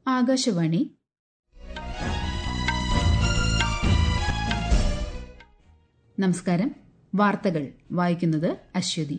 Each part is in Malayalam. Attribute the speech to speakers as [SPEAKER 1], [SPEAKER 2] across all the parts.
[SPEAKER 1] ആകാശവാണി നമസ്കാരം വാർത്തകൾ വായിക്കുന്നത് അശ്വതി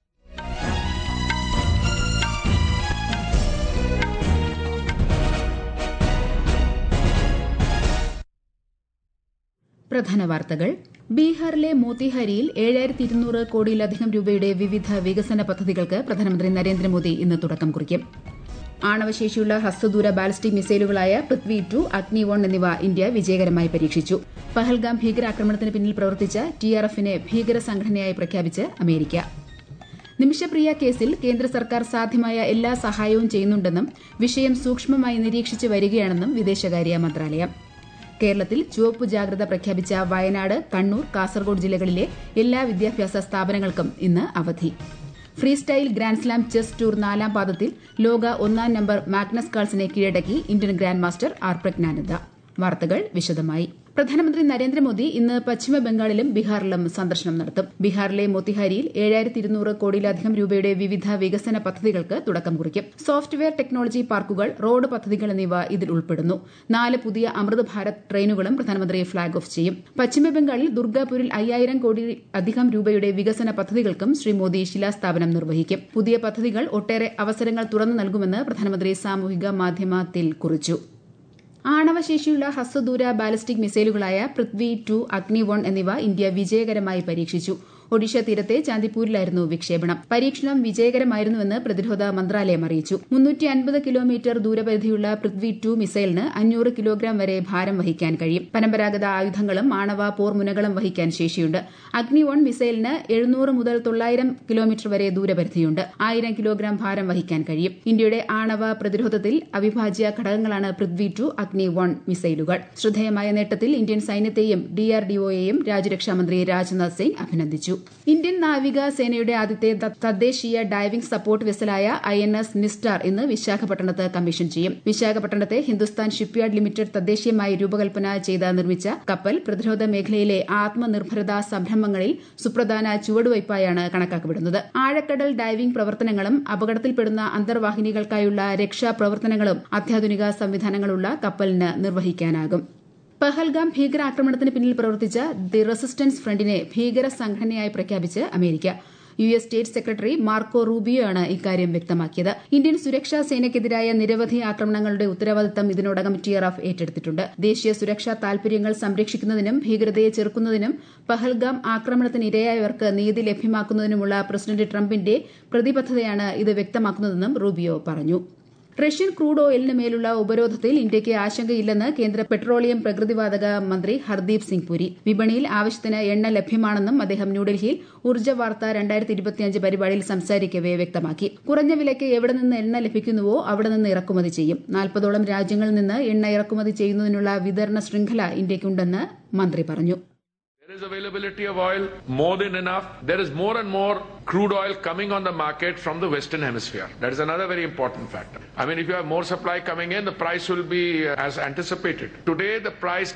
[SPEAKER 1] പ്രധാന വാർത്തകൾ ബീഹാറിലെ മോത്തിഹാരിയിൽ ഏഴായിരത്തി ഇരുന്നൂറ് കോടിയിലധികം രൂപയുടെ വിവിധ വികസന പദ്ധതികൾക്ക് പ്രധാനമന്ത്രി നരേന്ദ്രമോദി ഇന്ന് തുടക്കം കുറിക്കും ആണവശേഷിയുള്ള ഹസ്തദൂര ബാലിസ്റ്റിക് മിസൈലുകളായ പൃഥ്വി ടു അഗ്നി വൺ എന്നിവ ഇന്ത്യ വിജയകരമായി പരീക്ഷിച്ചു പഹൽഗാം ഭീകരാക്രമണത്തിന് പിന്നിൽ പ്രവർത്തിച്ച ടിആർഎഫിനെ ഭീകര സംഘടനയായി പ്രഖ്യാപിച്ച് അമേരിക്ക നിമിഷപ്രിയ കേസിൽ കേന്ദ്ര സർക്കാർ സാധ്യമായ എല്ലാ സഹായവും ചെയ്യുന്നുണ്ടെന്നും വിഷയം സൂക്ഷ്മമായി നിരീക്ഷിച്ചു വരികയാണെന്നും വിദേശകാര്യ മന്ത്രാലയം കേരളത്തിൽ ചുവപ്പ് ജാഗ്രത പ്രഖ്യാപിച്ച വയനാട് കണ്ണൂർ കാസർഗോഡ് ജില്ലകളിലെ എല്ലാ വിദ്യാഭ്യാസ സ്ഥാപനങ്ങൾക്കും ഇന്ന് അവധി free style grand slam chess tour നാലാം പാദത്തിൽ ലോക ഒന്നാം നമ്പർ മാഗ്നസ് കാൾസിനെ കീഴടക്കി Indian grand master R Praggnanandhaa വാർത്തകൾ വിശദമായി പ്രധാനമന്ത്രി നരേന്ദ്രമോദി ഇന്ന് പശ്ചിമ ബംഗാളിലും ബീഹാറിലും സന്ദർശനം നടത്തും ബീഹാറിലെ മോത്തിഹാരിയിൽ ഏഴായിരത്തി ഇരുന്നൂറ് കോടിയിലധികം രൂപയുടെ വിവിധ വികസന പദ്ധതികൾക്ക് തുടക്കം കുറിക്കും സോഫ്റ്റ്വെയർ ടെക്നോളജി പാർക്കുകൾ റോഡ് പദ്ധതികൾ എന്നിവ ഇതിൽ ഉൾപ്പെടുന്നു നാല് പുതിയ അമൃത് ഭാരത് ട്രെയിനുകളും പ്രധാനമന്ത്രി ഫ്ളാഗ് ഓഫ് ചെയ്യും പശ്ചിമ ബംഗാളിൽ ദുർഗാപൂരിൽ അയ്യായിരം കോടി അധികം രൂപയുടെ വികസന പദ്ധതികൾക്കും ശ്രീ മോദി ശിലാസ്ഥാപനം നിർവഹിക്കും പുതിയ പദ്ധതികൾ ഒട്ടേറെ അവസരങ്ങൾ തുറന്നു നൽകുമെന്ന് പ്രധാനമന്ത്രി സാമൂഹിക മാധ്യമത്തിൽ കുറിച്ചു ആണവശേഷിയുള്ള ഹസ്തദൂര ബാലിസ്റ്റിക് മിസൈലുകളായ പൃഥ്വി ടു അഗ്നി വൺ എന്നിവ ഇന്ത്യ വിജയകരമായി പരീക്ഷിച്ചു ഒഡീഷ തീരത്തെ ചാന്ദിപ്പൂരിലായിരുന്നു വിക്ഷേപണം പരീക്ഷണം വിജയകരമായിരുന്നുവെന്ന് പ്രതിരോധ മന്ത്രാലയം അറിയിച്ചു മുന്നൂറ്റി അൻപത് കിലോമീറ്റർ ദൂരപരിധിയുള്ള പൃഥ്വി ടു മിസൈലിന് അഞ്ഞൂറ് കിലോഗ്രാം വരെ ഭാരം വഹിക്കാൻ കഴിയും പരമ്പരാഗത ആയുധങ്ങളും ആണവ പോർമുനകളും വഹിക്കാൻ ശേഷിയുണ്ട് അഗ്നി വൺ മിസൈലിന് എഴുന്നൂറ് മുതൽ തൊള്ളായിരം കിലോമീറ്റർ വരെ ദൂരപരിധിയുണ്ട് ആയിരം കിലോഗ്രാം ഭാരം വഹിക്കാൻ കഴിയും ഇന്ത്യയുടെ ആണവ പ്രതിരോധത്തിൽ അവിഭാജ്യ ഘടകങ്ങളാണ് പൃഥ്വി ടു അഗ്നി വൺ മിസൈലുകൾ ശ്രദ്ധേയമായ നേട്ടത്തിൽ ഇന്ത്യൻ സൈന്യത്തെയും ഡിആർഡിഒയെയും രാജ്യരക്ഷാമന്ത്രി രാജ്നാഥ് സിംഗ് അഭിനന്ദിച്ചു ഇന്ത്യൻ നാവിക സേനയുടെ ആദ്യത്തെ തദ്ദേശീയ ഡൈവിംഗ് സപ്പോർട്ട് വെസലായ ഐ എൻ എസ് നിസ്റ്റാർ ഇന്ന് വിശാഖപട്ടണത്ത് കമ്മീഷൻ ചെയ്യും വിശാഖപട്ടണത്തെ ഹിന്ദുസ്ഥാൻ ഷിപ്പ്യാർഡ് ലിമിറ്റഡ് തദ്ദേശീയമായി രൂപകൽപ്പന ചെയ്ത് നിർമ്മിച്ച കപ്പൽ പ്രതിരോധ മേഖലയിലെ ആത്മനിർഭരതാ സംരംഭങ്ങളിൽ സുപ്രധാന ചുവടുവയ്പായാണ് കണക്കാക്കപ്പെടുന്നത് ആഴക്കടൽ ഡൈവിംഗ് പ്രവർത്തനങ്ങളും അപകടത്തിൽപ്പെടുന്ന അന്തർവാഹിനികൾക്കായുള്ള രക്ഷാപ്രവർത്തനങ്ങളും അത്യാധുനിക സംവിധാനങ്ങളുള്ള കപ്പലിന് നിർവഹിക്കാനാകും പഹൽഗാം ഭീകരാക്രമണത്തിന് പിന്നിൽ പ്രവർത്തിച്ച ദി റെസിസ്റ്റൻസ് ഫ്രണ്ടിനെ ഭീകര സംഘടനയായി പ്രഖ്യാപിച്ച് America U S state secretary Marco Rubio ആണ് ഇക്കാര്യം വ്യക്തമാക്കിയത് ഇന്ത്യൻ സുരക്ഷാ സേനയ്ക്കെതിരായ നിരവധി ആക്രമണങ്ങളുടെ ഉത്തരവാദിത്തം ഇതിനോടകം ടിആർഎഫ് ഏറ്റെടുത്തിട്ടുണ്ട് ദേശീയ സുരക്ഷാ താൽപര്യങ്ങൾ സംരക്ഷിക്കുന്നതിനും ഭീകരതയെ ചെറുക്കുന്നതിനും പഹൽഗാം ആക്രമണത്തിന് ഇരയായവർക്ക് നീതി ലഭ്യമാക്കുന്നതിനുമുള്ള പ്രസിഡന്റ് ട്രംപിന്റെ പ്രതിബദ്ധതയാണ് ഇത് വ്യക്തമാക്കുന്നതെന്നും റൂബിയോ പറഞ്ഞു റഷ്യൻ ക്രൂഡ് ഓയിലിന് മേലുള്ള ഉപരോധത്തിൽ ഇന്ത്യയ്ക്ക് ആശങ്കയില്ലെന്ന് കേന്ദ്ര പെട്രോളിയം പ്രകൃതിവാതക മന്ത്രി ഹർദീപ് സിംഗ് പുരി വിപണിയിൽ ആവശ്യത്തിന് എണ്ണ ലഭ്യമാണെന്നും അദ്ദേഹം ന്യൂഡൽഹിയിൽ ഊർജ്ജ വാർത്ത രണ്ടായിരത്തി ഇരുപത്തിയഞ്ച് പരിപാടിയിൽ സംസാരിക്കവെ വ്യക്തമാക്കി കുറഞ്ഞ വിലയ്ക്ക് എവിടെ നിന്ന് എണ്ണ ലഭിക്കുന്നുവോ അവിടെ നിന്ന് ഇറക്കുമതി ചെയ്യും നാൽപ്പതോളം രാജ്യങ്ങളിൽ നിന്ന് എണ്ണ ഇറക്കുമതി ചെയ്യുന്നതിനുള്ള വിതരണ ശൃംഖല ഇന്ത്യയ്ക്കുണ്ടെന്ന് മന്ത്രി പറഞ്ഞു
[SPEAKER 2] There is availability of oil more than enough. There is more and more crude oil coming on the market from the Western Hemisphere. That is another very important factor. I mean, if you have more supply coming in, the price will be as anticipated. Today, the price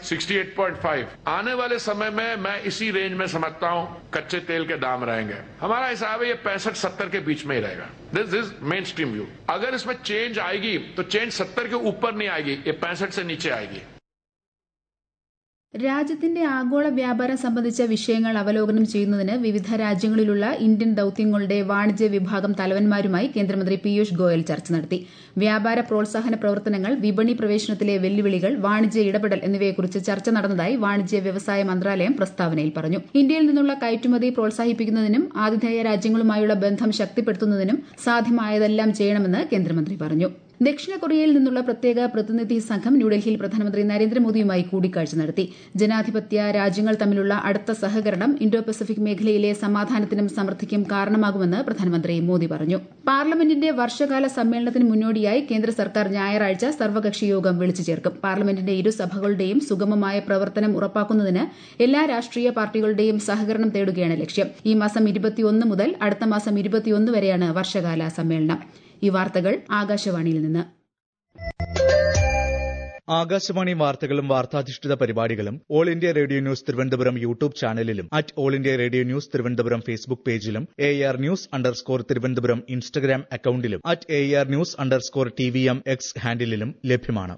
[SPEAKER 2] 68.5. आने वाले समय में मैं इसी रेंज में समझता हूँ कच्चे तेल के दाम रहेंगे हमारा हिसाब है ये पैंसठ सत्तर के बीच में ही रहेगा this is mainstream view अगर इसमें चेंज आएगी तो चेंज सत्तर के ऊपर नहीं आएगी ये पैंसठ से नीचे आएगी
[SPEAKER 1] രാജ്യത്തിന്റെ ആഗോള വ്യാപാരം സംബന്ധിച്ച വിഷയങ്ങൾ അവലോകനം ചെയ്യുന്നതിന് വിവിധ രാജ്യങ്ങളിലുള്ള ഇന്ത്യൻ ദൌത്യങ്ങളുടെ വാണിജ്യ വിഭാഗം തലവന്മാരുമായി കേന്ദ്രമന്ത്രി പീയൂഷ് ഗോയൽ ചർച്ച നടത്തി വ്യാപാര പ്രോത്സാഹന പ്രവർത്തനങ്ങൾ വിപണി പ്രവേശനത്തിലെ വെല്ലുവിളികൾ വാണിജ്യ ഇടപെടൽ എന്നിവയെക്കുറിച്ച് ചർച്ച നടന്നതായി വാണിജ്യ വ്യവസായ മന്ത്രാലയം പ്രസ്താവനയിൽ പറഞ്ഞു ഇന്ത്യയിൽ നിന്നുള്ള കയറ്റുമതി പ്രോത്സാഹിപ്പിക്കുന്നതിനും ആതിഥേയ രാജ്യങ്ങളുമായുള്ള ബന്ധം ശക്തിപ്പെടുത്തുന്നതിനും സാധ്യമായതെല്ലാം ചെയ്യണമെന്ന് കേന്ദ്രമന്ത്രി പറഞ്ഞു ദക്ഷിണ കൊറിയയിൽ നിന്നുള്ള പ്രത്യേക പ്രതിനിധി സംഘം ന്യൂഡൽഹിയിൽ പ്രധാനമന്ത്രി നരേന്ദ്രമോദിയുമായി കൂടിക്കാഴ്ച നടത്തി ജനാധിപത്യ രാജ്യങ്ങൾ തമ്മിലുള്ള അടുത്ത സഹകരണം ഇന്തോ പസഫിക് മേഖലയിലെ സമാധാനത്തിനും സമൃദ്ധിക്കും കാരണമാകുമെന്ന് പ്രധാനമന്ത്രി മോദി പറഞ്ഞു പാർലമെന്റിന്റെ വർഷകാല സമ്മേളനത്തിന് മുന്നോടിയായി കേന്ദ്ര സർക്കാർ ഞായറാഴ്ച സർവകക്ഷി യോഗം വിളിച്ചു ചേർക്കും പാർലമെന്റിന്റെ ഇരു സഭകളുടെയും സുഗമമായ പ്രവർത്തനം ഉറപ്പാക്കുന്നതിന് എല്ലാ രാഷ്ട്രീയ പാർട്ടികളുടെയും സഹകരണം തേടുകയാണ് ലക്ഷ്യം ഈ മാസം ഇരുപത്തിയൊന്ന് മുതൽ അടുത്ത മാസം ഇരുപത്തിയൊന്ന് വരെയാണ് വർഷകാല സമ്മേളനം ഈ വാർത്തകൾ ആകാശവാണിയിൽ നിന്ന്
[SPEAKER 3] ആകാശവാണി വാർത്തകളും വാർത്താധിഷ്ഠിത പരിപാടികളും all India radio news Thiruvananthapuram YouTube ചാനലിലും at all India radio news Thiruvananthapuram Facebook പേജിലും A R news underscore Thiruvananthapuram Instagram അക്കൌണ്ടിലും at A R news underscore T V M X ഹാൻഡിലും ലഭ്യമാണ്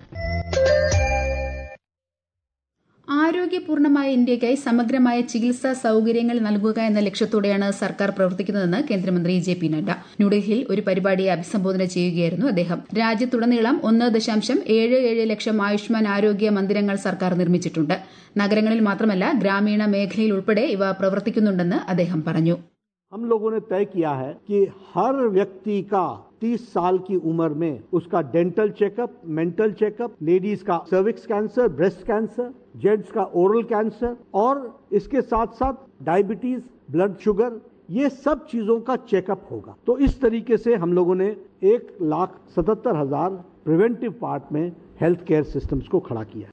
[SPEAKER 1] ആരോഗ്യപൂർണമായ ഇന്ത്യയ്ക്കായി സമഗ്രമായ ചികിത്സാ സൌകര്യങ്ങൾ നൽകുക എന്ന ലക്ഷ്യത്തോടെയാണ് സർക്കാർ പ്രവർത്തിക്കുന്നതെന്ന് കേന്ദ്രമന്ത്രി ജെ പി നഡ്ഡ ന്യൂഡൽഹിയിൽ ഒരു പരിപാടിയെ അഭിസംബോധന ചെയ്യുകയായിരുന്നു അദ്ദേഹം രാജ്യത്തുടനീളം ഒന്ന് ദശാംശം ഏഴ് ഏഴ് ലക്ഷം ആയുഷ്മാൻ ആരോഗ്യ മന്ദിരങ്ങൾ സർക്കാർ നിർമ്മിച്ചിട്ടുണ്ട് നഗരങ്ങളിൽ മാത്രമല്ല ഗ്രാമീണ മേഖലയിൽ ഉൾപ്പെടെ ഇവ പ്രവർത്തിക്കുന്നുണ്ടെന്ന് അദ്ദേഹം പറഞ്ഞു
[SPEAKER 4] हम लोगों ने तय किया है कि हर व्यक्ति का 30 साल की उम्र में उसका dental checkup mental checkup ladies का cervix cancer breast cancer gents का ओरल कैंसर और इसके साथ साथ डायबिटीज ब्लड शुगर ये सब चीजों का चेकअप होगा तो इस तरीके से हम लोगों ने एक लाख सतहत्तर हजार प्रिवेंटिव पार्ट में हेल्थ केयर सिस्टम्स को खड़ा किया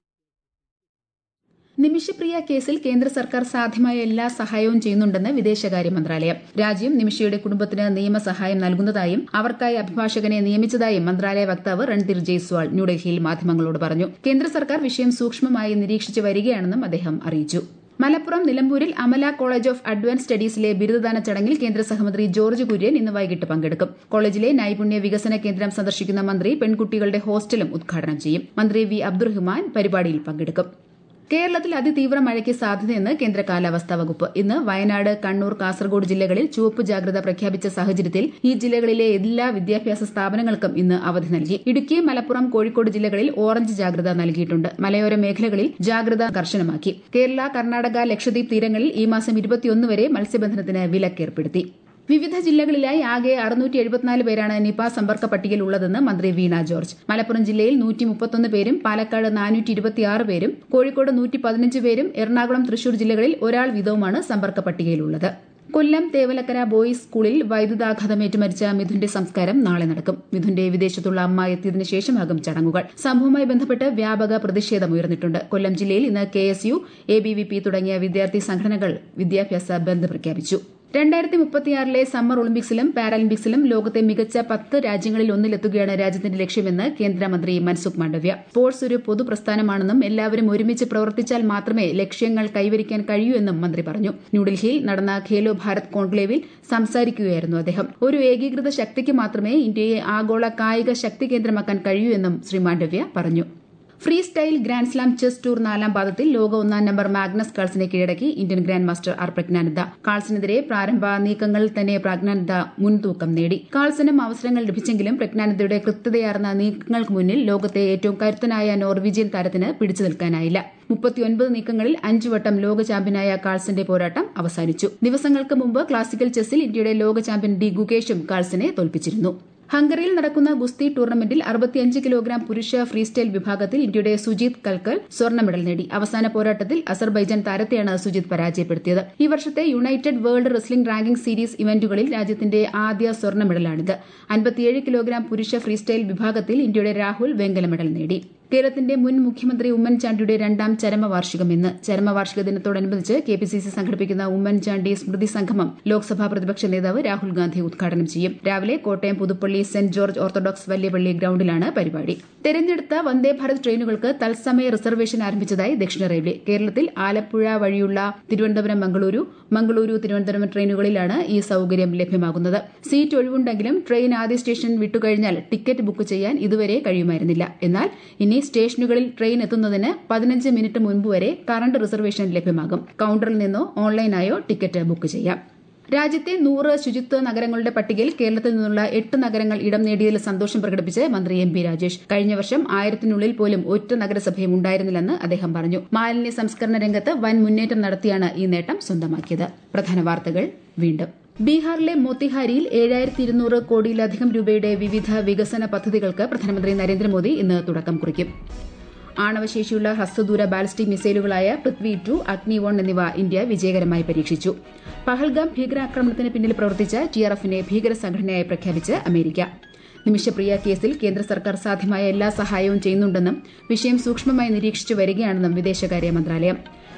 [SPEAKER 1] നിമിഷപ്രിയ കേസിൽ കേന്ദ്ര സർക്കാർ സാധ്യമായ എല്ലാ സഹായവും ചെയ്യുന്നുണ്ടെന്ന് വിദേശകാര്യ മന്ത്രാലയം രാജ്യം നിമിഷയുടെ കുടുംബത്തിന് നിയമസഹായം നൽകുന്നതായും അവർക്കായി അഭിഭാഷകനെ നിയമിച്ചതായും മന്ത്രാലയ വക്താവ് രൺധീർ ജയ്സ്വാൾ ന്യൂഡൽഹിയിൽ മാധ്യമങ്ങളോട് പറഞ്ഞു കേന്ദ്ര സർക്കാർ വിഷയം സൂക്ഷ്മമായി നിരീക്ഷിച്ചു വരികയാണെന്നും അദ്ദേഹം അറിയിച്ചു മലപ്പുറം നിലമ്പൂരിൽ അമല കോളേജ് ഓഫ് അഡ്വാൻസ് സ്റ്റഡീസിലെ ബിരുദദാന ചടങ്ങിൽ കേന്ദ്ര സഹമന്ത്രി ജോർജ് കുര്യൻ ഇന്ന് വൈകിട്ട് പങ്കെടുക്കും കോളേജിലെ നൈപുണ്യ വികസന കേന്ദ്രം സന്ദർശിക്കുന്ന മന്ത്രി പെൺകുട്ടികളുടെ ഹോസ്റ്റലും ഉദ്ഘാടനം ചെയ്യും മന്ത്രി വി അബ്ദുറഹ്മാൻ പരിപാടിയിൽ പങ്കെടുക്കും കേരളത്തിൽ അതിതീവ്ര മഴയ്ക്ക് സാധ്യതയെന്ന് കേന്ദ്ര കാലാവസ്ഥാ വകുപ്പ് ഇന്ന് വയനാട് കണ്ണൂർ കാസർഗോഡ് ജില്ലകളിൽ ചുവപ്പ് ജാഗ്രത പ്രഖ്യാപിച്ച സാഹചര്യത്തിൽ ഈ ജില്ലകളിലെ എല്ലാ വിദ്യാഭ്യാസ സ്ഥാപനങ്ങൾക്കും ഇന്ന് അവധി നൽകി ഇടുക്കി മലപ്പുറം കോഴിക്കോട് ജില്ലകളിൽ ഓറഞ്ച് ജാഗ്രത നൽകിയിട്ടുണ്ട് മലയോര മേഖലകളിൽ ജാഗ്രത കർശനമാക്കി കേരള കർണാടക ലക്ഷദ്വീപ് തീരങ്ങളിൽ ഈ മാസം ഇരുപത്തിയൊന്ന് വരെ മത്സ്യബന്ധനത്തിന് വിലക്കേർപ്പെടുത്തി വിവിധ ജില്ലകളിലായി ആകെ അറുന്നൂറ്റി എഴുപത്തിനാല് പേരാണ് നിപ സമ്പർക്ക പട്ടികയിൽ ഉള്ളതെന്ന് മന്ത്രി വീണ ജോർജ് മലപ്പുറം ജില്ലയിൽ നൂറ്റി മുപ്പത്തൊന്ന് പേരും പാലക്കാട് നാനൂറ്റി ഇരുപത്തിയാറ് പേരും കോഴിക്കോട് നൂറ്റി പതിനഞ്ച് പേരും എറണാകുളം തൃശൂർ ജില്ലകളിൽ ഒരാൾ വീതവുമാണ് സമ്പർക്ക പട്ടികയിലുള്ളത് കൊല്ലം തേവലക്കര ബോയ്സ് സ്കൂളിൽ വൈദ്യുതാഘാതമേറ്റ് മരിച്ച മിഥുന്റെ സംസ്കാരം നാളെ നടക്കും മിഥുന്റെ വിദേശത്തുള്ള അമ്മ എത്തിയതിനു ശേഷമാകും ചടങ്ങുകൾ സംഭവവുമായി ബന്ധപ്പെട്ട് വ്യാപക പ്രതിഷേധം ഉയർന്നിട്ടുണ്ട് കൊല്ലം ജില്ലയിൽ ഇന്ന് K S U A B V P തുടങ്ങിയ വിദ്യാർത്ഥി സംഘടനകൾ വിദ്യാഭ്യാസ ബന്ദ് പ്രഖ്യാപിച്ചു രണ്ടായിരത്തി മുപ്പത്തിയാറിലെ സമ്മർ ഒളിമ്പിക്സിലും പാരാലിമ്പിക്സിലും ലോകത്തെ മികച്ച പത്ത് രാജ്യങ്ങളിൽ ഒന്നിലെത്തുകയാണ് രാജ്യത്തിന്റെ ലക്ഷ്യമെന്ന് കേന്ദ്രമന്ത്രി മൻസുഖ് മാണ്ഡവ്യ സ്പോർട്സ് ഒരു പൊതുപ്രസ്ഥാനമാണെന്നും എല്ലാവരും ഒരുമിച്ച് പ്രവർത്തിച്ചാൽ മാത്രമേ ലക്ഷ്യങ്ങൾ കൈവരിക്കാൻ കഴിയൂ എന്നും മന്ത്രി പറഞ്ഞു ന്യൂഡൽഹിയിൽ നടന്ന ഖേലോ ഭാരത് കോൺക്ലേവിൽ സംസാരിക്കുകയായിരുന്നു അദ്ദേഹം ഒരു ഏകീകൃത ശക്തിക്ക് മാത്രമേ ഇന്ത്യയെ ആഗോള കായിക ശക്തി കേന്ദ്രമാക്കാൻ കഴിയൂ എന്നും ശ്രീ മാണ്ഡവ്യ പറഞ്ഞു free style grand slam chess tour നാലാം പാദത്തിൽ ലോക ഒന്നാം നമ്പർ മാഗ്നസ് കാൾസിനെ കീഴടക്കി Indian grand master R Praggnanandhaa കാൾസിനെതിരെ പ്രാരംഭ നീക്കങ്ങളിൽ തന്നെ പ്രജ്ഞാനന്ദ മുൻതൂക്കം നേടി കാൾസിനും അവസരങ്ങൾ ലഭിച്ചെങ്കിലും പ്രജ്ഞാനന്ദയുടെ കൃത്യതയാർന്ന നീക്കങ്ങൾക്ക് മുന്നിൽ ലോകത്തെ ഏറ്റവും കരുത്തനായ നോർവീജിയൻ താരത്തിന് പിടിച്ചു നിൽക്കാനായില്ല മുപ്പത്തിയൊൻപത് നീക്കങ്ങളിൽ അഞ്ചു വട്ടം ലോക ചാമ്പ്യനായ കാൾസിന്റെ പോരാട്ടം അവസാനിച്ചു ദിവസങ്ങൾക്ക് മുമ്പ് ക്ലാസിക്കൽ ചെസ്സിൽ ഇന്ത്യയുടെ ലോക ചാമ്പ്യൻ ഡി ഗുകേഷും കാൾസിനെ തോൽപ്പിച്ചിരുന്നു ഹംഗറിയിൽ നടക്കുന്ന ഗുസ്തി ടൂർണമെന്റിൽ അറുപത്തിയഞ്ച് കിലോഗ്രാം പുരുഷ ഫ്രീസ്റ്റൈൽ വിഭാഗത്തിൽ ഇന്ത്യയുടെ സുജിത് കൽക്കൽ സ്വർണ്ണ മെഡൽ നേടി അവസാന പോരാട്ടത്തിൽ അസർബൈജാൻ താരത്തെയാണ് സുജിത് പരാജയപ്പെടുത്തിയത് ഈ വർഷത്തെ United World Wrestling ranking series ഇവന്റുകളിൽ രാജ്യത്തിന്റെ ആദ്യ സ്വർണ്ണ മെഡലാണിത് അൻപത്തിയേഴ് കിലോഗ്രാം പുരുഷ ഫ്രീസ്റ്റൈൽ വിഭാഗത്തിൽ ഇന്ത്യയുടെ രാഹുൽ വെങ്കല മെഡൽ നേടി കേരളത്തിന്റെ മുൻ മുഖ്യമന്ത്രി ഉമ്മൻചാണ്ടിയുടെ രണ്ടാം ചരമവാർഷികം ഇന്ന് ചരമവാർഷിക ദിനത്തോടനുബന്ധിച്ച് കെ പി സി സി സംഘടിപ്പിക്കുന്ന ഉമ്മൻചാണ്ടി സ്മൃതി സംഗമം ലോക്സഭാ പ്രതിപക്ഷ നേതാവ് രാഹുൽ ഗാന്ധി ഉദ്ഘാടനം ചെയ്യും രാവിലെ Kottayam Puthuppally Saint George Orthodox Valiyapally ഗ്രൌണ്ടിലാണ് പരിപാടി തെരഞ്ഞെടുത്ത വന്ദേ ഭാരത് ട്രെയിനുകൾക്ക് തത്സമയ റിസർവേഷൻ ആരംഭിച്ചതായി ദക്ഷിണ റെയിൽവേ കേരളത്തിൽ ആലപ്പുഴ വഴിയുള്ള തിരുവനന്തപുരം മംഗളൂരു മംഗളൂരു തിരുവനന്തപുരം ട്രെയിനുകളിലാണ് ഈ സൌകര്യം ലഭ്യമാകുന്നത് സീറ്റ് ഒഴിവുണ്ടെങ്കിലും ട്രെയിൻ ആദ്യ സ്റ്റേഷൻ വിട്ടുകഴിഞ്ഞാൽ ടിക്കറ്റ് ബുക്ക് ചെയ്യാൻ ഇതുവരെ കഴിയുമായിരുന്നില്ല എന്നാൽ ഇനി സ്റ്റേഷനുകളിൽ ട്രെയിൻ എത്തുന്നതിന് പതിനഞ്ച് മിനിറ്റ് മുൻപ് വരെ കറണ്ട് റിസർവേഷൻ ലഭ്യമാകും കൌണ്ടറിൽ നിന്നോ ഓൺലൈനായോ ടിക്കറ്റ് ബുക്ക് ചെയ്യാം രാജ്യത്തെ നൂറ് ശുചിത്വ നഗരങ്ങളുടെ പട്ടികയിൽ കേരളത്തിൽ നിന്നുള്ള എട്ട് നഗരങ്ങൾ ഇടം നേടിയതിൽ സന്തോഷം പ്രകടിപ്പിച്ച് മന്ത്രി എം പി രാജേഷ് കഴിഞ്ഞ വർഷം ആയിരത്തിനുള്ളിൽ പോലും ഒറ്റ നഗരസഭയും ഉണ്ടായിരുന്നില്ലെന്ന് അദ്ദേഹം പറഞ്ഞു മാലിന്യ സംസ്കരണ രംഗത്ത് വൻ മുന്നേറ്റം നടത്തിയാണ് ഈ നേട്ടം സ്വന്തമാക്കിയത് പ്രധാന വാർത്തകൾ വീണ്ടും ബീഹാറിലെ മോത്തിഹാരിയിൽ ഏഴായിരത്തി ഇരുന്നൂറ് കോടിയിലധികം രൂപയുടെ വിവിധ വികസന പദ്ധതികൾക്ക് പ്രധാനമന്ത്രി നരേന്ദ്രമോദി ഇന്ന് തുടക്കം കുറിക്കും ആണവശേഷിയുള്ള ഹസ്തദൂര ബാലിസ്റ്റിക് മിസൈലുകളായ പൃഥ്വി ടു അഗ്നി വൺ എന്നിവ ഇന്ത്യ വിജയകരമായി പരീക്ഷിച്ചു പഹൽഗാം ഭീകരാക്രമണത്തിന് പിന്നിൽ പ്രവർത്തിച്ച ടിആർഎഫിനെ ഭീകര സംഘടനയായി പ്രഖ്യാപിച്ച് അമേരിക്ക നിമിഷപ്രിയ കേസിൽ കേന്ദ്ര സർക്കാർ സാധ്യമായ എല്ലാ സഹായവും ചെയ്യുന്നുണ്ടെന്നും വിഷയം സൂക്ഷ്മമായി നിരീക്ഷിച്ചു വരികയാണെന്നും വിദേശകാര്യ മന്ത്രാലയം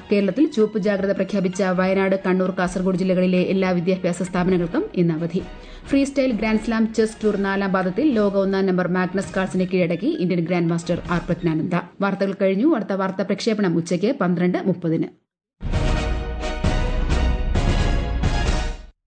[SPEAKER 1] കേരളത്തിൽ ചുവപ്പ് ജാഗ്രത പ്രഖ്യാപിച്ച വയനാട് കണ്ണൂർ കാസർഗോഡ് ജില്ലകളിലെ എല്ലാ വിദ്യാഭ്യാസ സ്ഥാപനങ്ങൾക്കും ഇന്ന് അവധി free style grand slam chess tour നാലാം പാദത്തിൽ ലോക ഒന്നാം നമ്പർ മാഗ്നസ് കാൾസിനെ കീഴടക്കി Indian grand master R Praggnanandhaa വാർത്തകൾ കഴിഞ്ഞു അടുത്ത വാർത്താ പ്രക്ഷേപണം ഉച്ചയ്ക്ക് പന്ത്രണ്ട് മുപ്പതിന്